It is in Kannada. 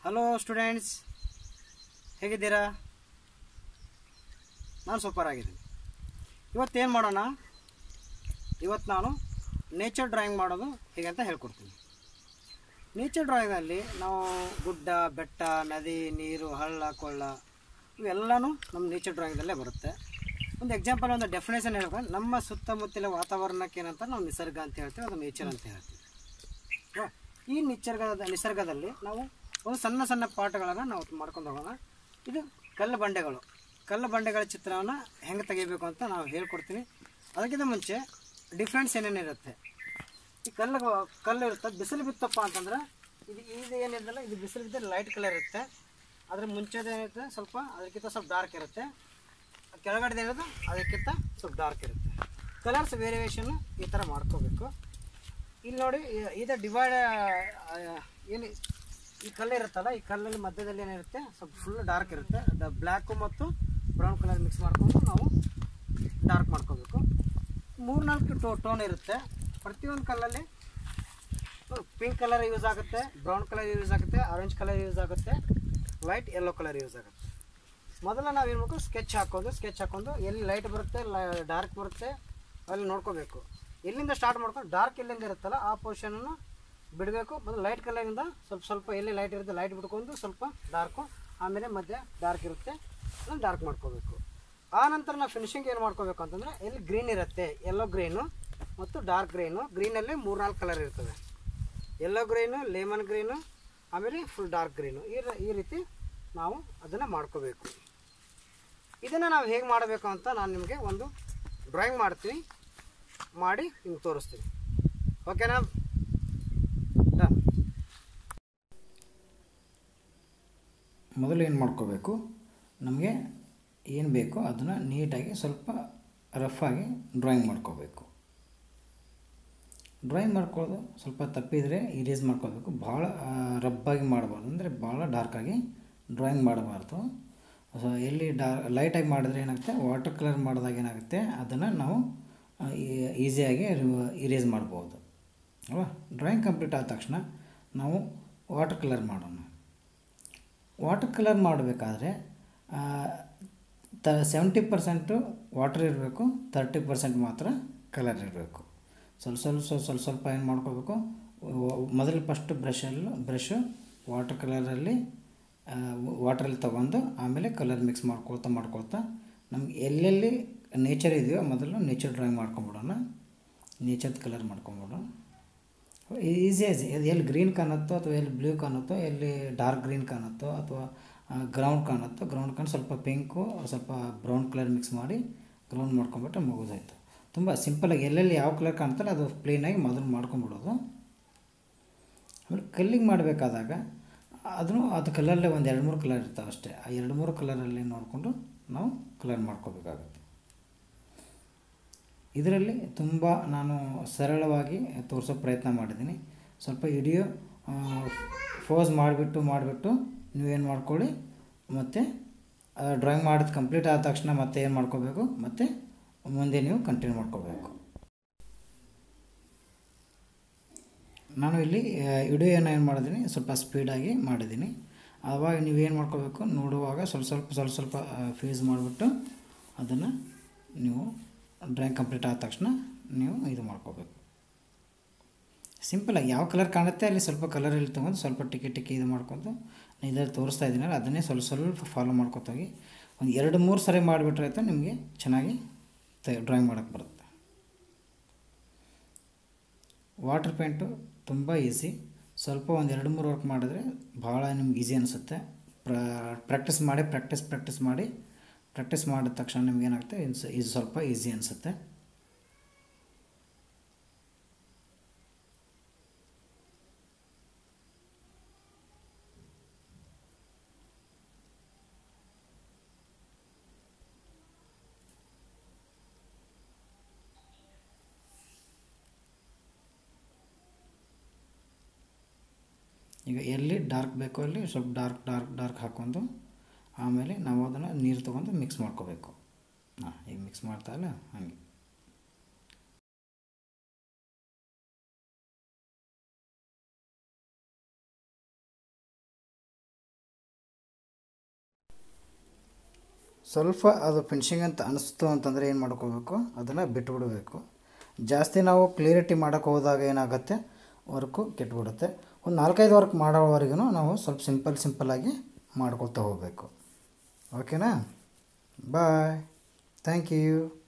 ಹಲೋ ಸ್ಟೂಡೆಂಟ್ಸ್ ಹೇಗಿದ್ದೀರಾ ನಾನು ಸೂಪರ್ ಆಗಿದ್ದೀನಿ ಇವತ್ತೇನು ಮಾಡೋಣ ಇವತ್ತು ನಾನು ನೇಚರ್ ಡ್ರಾಯಿಂಗ್ ಮಾಡೋದು ಹೇಗೆ ಅಂತ ಹೇಳ್ಕೊಡ್ತೀನಿ ನೇಚರ್ ಡ್ರಾಯಿಂಗಲ್ಲಿ ನಾವು ಗುಡ್ಡ ಬೆಟ್ಟ ನದಿ ನೀರು ಹಳ್ಳ ಕೊಳ್ಳ ಇವೆಲ್ಲನೂ ನಮ್ಮ ನೇಚರ್ ಡ್ರಾಯಿಂಗಲ್ಲೇ ಬರುತ್ತೆ ಒಂದು ಎಕ್ಸಾಂಪಲ್ ಒಂದು ಡೆಫಿನೇಷನ್ ಹೇಳ್ಕೊಂಡು ನಮ್ಮ ಸುತ್ತಮುತ್ತಲ ವಾತಾವರಣಕ್ಕೆ ಏನಂತ ನಾವು ನಿಸರ್ಗ ಅಂತ ಹೇಳ್ತೀವಿ ಅದು ನೇಚರ್ ಅಂತ ಹೇಳ್ತೀವಿ ಅಲ್ವಾ? ಈ ನಿಸರ್ಗದ ನಿಸರ್ಗದಲ್ಲಿ ನಾವು ಒಂದು ಸಣ್ಣ ಸಣ್ಣ ಪಾಠಗಳನ್ನು ನಾವು ಮಾಡ್ಕೊಂಡು ಹೋಗೋಣ ಇದು ಕಲ್ಲು ಬಂಡೆಗಳು ಕಲ್ಲು ಬಂಡೆಗಳ ಚಿತ್ರವನ್ನು ಹೆಂಗೆ ತೆಗಿಬೇಕು ಅಂತ ನಾವು ಹೇಳ್ಕೊಡ್ತೀನಿ ಅದಕ್ಕಿಂತ ಮುಂಚೆ ಡಿಫ್ರೆನ್ಸ್ ಏನೇನಿರುತ್ತೆ ಈ ಕಲ್ಲು ಕಲ್ಲು ಇರುತ್ತೆ ಬಿಸಿಲು ಬಿತ್ತಪ್ಪ ಅಂತಂದ್ರೆ ಇದು ಇದು ಏನಿದೆಯಲ್ಲ ಇದು ಬಿಸಿಲು ಬಿದ್ದರೆ ಲೈಟ್ ಕಲರ್ ಇರುತ್ತೆ ಅದ್ರ ಮುಂಚೆದು ಏನಿರುತ್ತೆ ಸ್ವಲ್ಪ ಅದಕ್ಕಿಂತ ಸ್ವಲ್ಪ ಡಾರ್ಕ್ ಇರುತ್ತೆ ಕೆಳಗಡೆ ಏನಿದೆ ಅದಕ್ಕಿಂತ ಸ್ವಲ್ಪ ಡಾರ್ಕ್ ಇರುತ್ತೆ ಕಲರ್ಸ್ ವೇರಿಯೇಷನ್ ಈ ಥರ ಮಾಡ್ಕೋಬೇಕು ಇಲ್ಲಿ ನೋಡಿ ಇ- ಇದು ಡಿವೈಡ್ ಏನು ಈ ಕಲ್ಲು ಇರುತ್ತಲ್ಲ ಈ ಕಲ್ಲಲ್ಲಿ ಮಧ್ಯದಲ್ಲಿ ಏನಿರುತ್ತೆ ಸ್ವಲ್ಪ ಫುಲ್ ಡಾರ್ಕ್ ಇರುತ್ತೆ ದ ಬ್ಲ್ಯಾಕು ಮತ್ತು ಬ್ರೌನ್ ಕಲರ್ ಮಿಕ್ಸ್ ಮಾಡ್ಕೊಂಡು ನಾವು ಡಾರ್ಕ್ ಮಾಡ್ಕೋಬೇಕು ಮೂರ್ನಾಲ್ಕು ಟೋ ಟೋನ್ ಇರುತ್ತೆ ಪ್ರತಿಯೊಂದು ಕಲ್ಲಲ್ಲಿ ಪಿಂಕ್ ಕಲರ್ ಯೂಸ್ ಆಗುತ್ತೆ ಬ್ರೌನ್ ಕಲರ್ ಯೂಸ್ ಆಗುತ್ತೆ ಆರೆಂಜ್ ಕಲರ್ ಯೂಸ್ ಆಗುತ್ತೆ ವೈಟ್ ಯೆಲ್ಲೋ ಕಲರ್ ಯೂಸ್ ಆಗುತ್ತೆ ಮೊದಲ ನಾವು ಏನು ಮಾಡಬೇಕು ಸ್ಕೆಚ್ ಹಾಕೋದು ಸ್ಕೆಚ್ ಹಾಕೊಂಡು ಎಲ್ಲಿ ಲೈಟ್ ಬರುತ್ತೆ ಡಾರ್ಕ್ ಬರುತ್ತೆ ಅಲ್ಲಿ ನೋಡ್ಕೋಬೇಕು ಎಲ್ಲಿಂದ ಸ್ಟಾರ್ಟ್ ಮಾಡ್ಕೊಂಡು ಡಾರ್ಕ್ ಎಲ್ಲಿಂದ ಇರುತ್ತಲ್ಲ ಆ ಪೊಸಿಷನನ್ನು ಬಿಡಬೇಕು ಮತ್ತು ಲೈಟ್ ಕಲರಿಂದ ಸ್ವಲ್ಪ ಸ್ವಲ್ಪ ಎಲ್ಲಿ ಲೈಟ್ ಇರುತ್ತೆ ಲೈಟ್ ಬಿಡ್ಕೊಂಡು ಸ್ವಲ್ಪ ಡಾರ್ಕು ಆಮೇಲೆ ಮಧ್ಯೆ ಡಾರ್ಕ್ ಇರುತ್ತೆ ಅದನ್ನು ಡಾರ್ಕ್ ಮಾಡ್ಕೋಬೇಕು ಆ ನಂತರ ನಾವು ಫಿನಿಶಿಂಗ್ ಏನು ಮಾಡ್ಕೋಬೇಕು ಅಂತಂದರೆ ಎಲ್ಲಿ ಗ್ರೀನ್ ಇರುತ್ತೆ ಯೆಲ್ಲೋ ಗ್ರೀನು ಮತ್ತು ಡಾರ್ಕ್ ಗ್ರೀನು ಗ್ರೀನಲ್ಲಿ ಮೂರ್ನಾಲ್ಕು ಕಲರ್ ಇರ್ತದೆ ಯೆಲ್ಲೋ ಗ್ರೀನು ಲೆಮನ್ ಗ್ರೀನು ಆಮೇಲೆ ಫುಲ್ ಡಾರ್ಕ್ ಗ್ರೀನು ಈ ರ- ಈ ರೀತಿ ನಾವು ಅದನ್ನು ಮಾಡ್ಕೋಬೇಕು ಇದನ್ನು ನಾವು ಹೇಗೆ ಮಾಡಬೇಕು ಅಂತ ನಾನು ನಿಮಗೆ ಒಂದು ಡ್ರಾಯಿಂಗ್ ಮಾಡ್ತೀನಿ ಮಾಡಿ ನಿಮ್ಗೆ ತೋರಿಸ್ತೀನಿ ಓಕೆನಾ ಡನ್ ಮೊದಲು ಏನು ಮಾಡ್ಕೋಬೇಕು ನಮಗೆ ಏನು ಬೇಕೋ ಅದನ್ನು ನೀಟಾಗಿ ಸ್ವಲ್ಪ ರಫಾಗಿ ಡ್ರಾಯಿಂಗ್ ಮಾಡ್ಕೋಬೇಕು ಡ್ರಾಯಿಂಗ್ ಮಾಡ್ಕೊಳ್ಳೋದು ಸ್ವಲ್ಪ ತಪ್ಪಿದರೆ ಇರೇಸ್ ಮಾಡ್ಕೋಬೇಕು ಭಾಳ ರಬ್ಬಾಗಿ ಮಾಡಬಾರ್ದು ಅಂದರೆ ಭಾಳ ಡಾರ್ಕಾಗಿ ಡ್ರಾಯಿಂಗ್ ಮಾಡಬಾರ್ದು ಸೊ ಎಲ್ಲಿ ಡಾ ಲೈಟಾಗಿ ಮಾಡಿದ್ರೆ ಏನಾಗುತ್ತೆ ವಾಟರ್ ಕಲರ್ ಮಾಡಿದಾಗ ಏನಾಗುತ್ತೆ ಅದನ್ನು ನಾವು ಈಸಿಯಾಗಿ ಇರೇಸ್ ಮಾಡ್ಬೋದು ಅಲ್ವಾ ಡ್ರಾಯಿಂಗ್ ಕಂಪ್ಲೀಟ್ ಆದ ತಕ್ಷಣ ನಾವು ವಾಟರ್ ಕಲರ್ ಮಾಡೋಣ ವಾಟರ್ ಕಲರ್ ಮಾಡಬೇಕಾದ್ರೆ ತ ಸೆವೆಂಟಿ ಪರ್ಸೆಂಟು ವಾಟರ್ ಇರಬೇಕು ತರ್ಟಿ ಪರ್ಸೆಂಟ್ ಮಾತ್ರ ಕಲರ್ ಇರಬೇಕು ಸ್ವಲ್ಪ ಸ್ವಲ್ಪ ಸ್ವಲ್ಪ ಸ್ವಲ್ಪ ಸ್ವಲ್ಪ ಏನು ಮಾಡ್ಕೋಬೇಕು ಮೊದಲು ಫಸ್ಟ್ ಬ್ರಷಲ್ಲಿ ಬ್ರಷು ವಾಟರ್ ಕಲರಲ್ಲಿ ವಾಟ್ರಲ್ಲಿ ತೊಗೊಂಡು ಆಮೇಲೆ ಕಲರ್ ಮಿಕ್ಸ್ ಮಾಡ್ಕೊಳ್ತಾ ಮಾಡ್ಕೊಳ್ತಾ ನಮ್ಗೆ ಎಲ್ಲೆಲ್ಲಿ ನೇಚರ್ ಇದೆಯೋ ಮೊದಲು ನೇಚರ್ ಡ್ರಾಯಿಂಗ್ ಮಾಡ್ಕೊಂಬಿಡೋಣ ನೇಚರ್ದು ಕಲರ್ ಮಾಡ್ಕೊಂಬಿಡೋಣ ಈಸಿ ಈಸಿ ಅದು ಎಲ್ಲಿ ಗ್ರೀನ್ ಕಾಣುತ್ತೋ ಅಥವಾ ಎಲ್ಲಿ ಬ್ಲೂ ಕಾಣುತ್ತೋ ಎಲ್ಲಿ ಡಾರ್ಕ್ ಗ್ರೀನ್ ಕಾಣುತ್ತೋ ಅಥವಾ ಗ್ರೌಂಡ್ ಕಾಣುತ್ತೋ ಗ್ರೌಂಡ್ ಕಾಣ್ ಸ್ವಲ್ಪ ಪಿಂಕು ಸ್ವಲ್ಪ ಬ್ರೌನ್ ಕಲರ್ ಮಿಕ್ಸ್ ಮಾಡಿ ಗ್ರೌಂಡ್ ಮಾಡ್ಕೊಂಬಿಟ್ರೆ ಮುಗಿದೋಯ್ತು ತುಂಬ ಸಿಂಪಲಾಗಿ ಎಲ್ಲೆಲ್ಲಿ ಯಾವ ಕಲರ್ ಕಾಣ್ತಾರೆ ಅದು ಪ್ಲೇನಾಗಿ ಮೊದಲು ಮಾಡ್ಕೊಂಬಿಡೋದು ಆಮೇಲೆ ಕಲ್ಲಿಗೆ ಮಾಡಬೇಕಾದಾಗ ಅದನ್ನು ಅದು ಕಲರಲ್ಲೇ ಒಂದು ಎರಡು ಮೂರು ಕಲರ್ ಇರ್ತಾವೆ ಅಷ್ಟೇ ಆ ಎರಡು ಮೂರು ಕಲರಲ್ಲಿ ನೋಡಿಕೊಂಡು ನಾವು ಕಲರ್ ಮಾಡ್ಕೋಬೇಕಾಗುತ್ತೆ ಇದರಲ್ಲಿ ತುಂಬ ನಾನು ಸರಳವಾಗಿ ತೋರಿಸೋ ಪ್ರಯತ್ನ ಮಾಡಿದ್ದೀನಿ ಸ್ವಲ್ಪ ವಿಡಿಯೋ ಫೋಸ್ ಮಾಡಿಬಿಟ್ಟು ಮಾಡಿಬಿಟ್ಟು ನೀವೇನು ಮಾಡ್ಕೊಳ್ಳಿ ಮತ್ತು ಡ್ರಾಯಿಂಗ್ ಮಾಡಿದ ಕಂಪ್ಲೀಟ್ ಆದ ತಕ್ಷಣ ಮತ್ತೆ ಏನು ಮಾಡ್ಕೋಬೇಕು ಮತ್ತು ಮುಂದೆ ನೀವು ಕಂಟಿನ್ಯೂ ಮಾಡ್ಕೋಬೇಕು ನಾನು ಇಲ್ಲಿ ವಿಡಿಯೋ ಏನು ಏನು ಮಾಡಿದ್ದೀನಿ ಸ್ವಲ್ಪ ಸ್ಪೀಡಾಗಿ ಮಾಡಿದ್ದೀನಿ ಆವಾಗ ನೀವೇನು ಮಾಡ್ಕೋಬೇಕು ನೋಡುವಾಗ ಸ್ವಲ್ಪ ಸ್ವಲ್ಪ ಸ್ವಲ್ಪ ಸ್ವಲ್ಪ ಫೀಸ್ ಮಾಡಿಬಿಟ್ಟು ಅದನ್ನು ನೀವು ಡ್ರಾಯಿಂಗ್ ಕಂಪ್ಲೀಟ್ ಆದ ತಕ್ಷಣ ನೀವು ಇದು ಮಾಡ್ಕೋಬೇಕು ಸಿಂಪಲಾಗಿ ಯಾವ ಕಲರ್ ಕಾಣುತ್ತೆ ಅಲ್ಲಿ ಸ್ವಲ್ಪ ಕಲರಲ್ಲಿ ತೊಗೊಂಡು ಸ್ವಲ್ಪ ಟಿಕೆ ಟಿಕೆ ಇದು ಮಾಡ್ಕೊಂಡು ನಾನು ಇದರಲ್ಲಿ ತೋರಿಸ್ತಾ ಇದ್ದೀನಲ್ಲ ಅದನ್ನೇ ಸ್ವಲ್ಪ ಸ್ವಲ್ಪ ಫಾಲೋ ಮಾಡ್ಕೊತೋಗಿ ಒಂದು ಎರಡು ಮೂರು ಸರಿ ಮಾಡಿಬಿಟ್ರೆ ಆಯಿತು ನಿಮಗೆ ಚೆನ್ನಾಗಿ ಡ್ರಾಯಿಂಗ್ ಮಾಡೋಕ್ಕೆ ಬರುತ್ತೆ ವಾಟರ್ ಪೇಂಟು ತುಂಬ ಈಸಿ ಸ್ವಲ್ಪ ಒಂದು ಎರಡು ಮೂರು ವರ್ಕ್ ಮಾಡಿದ್ರೆ ಭಾಳ ನಿಮ್ಗೆ ಈಸಿ ಅನಿಸುತ್ತೆ ಪ್ರಾಕ್ಟೀಸ್ ಮಾಡಿ ಪ್ರಾಕ್ಟೀಸ್ ಪ್ರಾಕ್ಟೀಸ್ ಮಾಡಿ ಪ್ರಾಕ್ಟೀಸ್ ಮಾಡಿದ ತಕ್ಷಣ ನಿಮ್ಗೆ ಏನಾಗುತ್ತೆ ಇದು ಇದು ಸ್ವಲ್ಪ ಈಸಿ ಅನಿಸುತ್ತೆ ಈಗ ಎಲ್ಲಿ ಡಾರ್ಕ್ ಬೇಕೋ ಅಲ್ಲಿ ಸ್ವಲ್ಪ ಡಾರ್ಕ್ ಡಾರ್ಕ್ ಡಾರ್ಕ್ ಹಾಕ್ಕೊಂಡು ಆಮೇಲೆ ನಾವು ಅದನ್ನು ನೀರು ತೊಗೊಂಡು ಮಿಕ್ಸ್ ಮಾಡ್ಕೋಬೇಕು ಹಾಂ ಈಗ ಮಿಕ್ಸ್ ಮಾಡ್ತಾ ಇಲ್ಲ ಹಾಗೆ ಸ್ವಲ್ಪ ಅದು ಫಿನಿಶಿಂಗ್ ಅಂತ ಅನಿಸ್ತು ಅಂತಂದರೆ ಏನು ಮಾಡ್ಕೋಬೇಕು ಅದನ್ನು ಬಿಟ್ಬಿಡಬೇಕು ಜಾಸ್ತಿ ನಾವು ಕ್ಲಿಯರಿಟಿ ಮಾಡೋಕ್ಕೆ ಹೋದಾಗ ಏನಾಗುತ್ತೆ ವರ್ಕು ಕೆಟ್ಬಿಡುತ್ತೆ ಒಂದು ನಾಲ್ಕೈದು ವರ್ಕ್ ಮಾಡೋವರೆಗೂ ನಾವು ಸ್ವಲ್ಪ ಸಿಂಪಲ್ ಸಿಂಪಲ್ಲಾಗಿ ಮಾಡ್ಕೊತಾ ಹೋಗಬೇಕು ಓಕೆನಾ ಬಾಯ್ ಥ್ಯಾಂಕ್ ಯು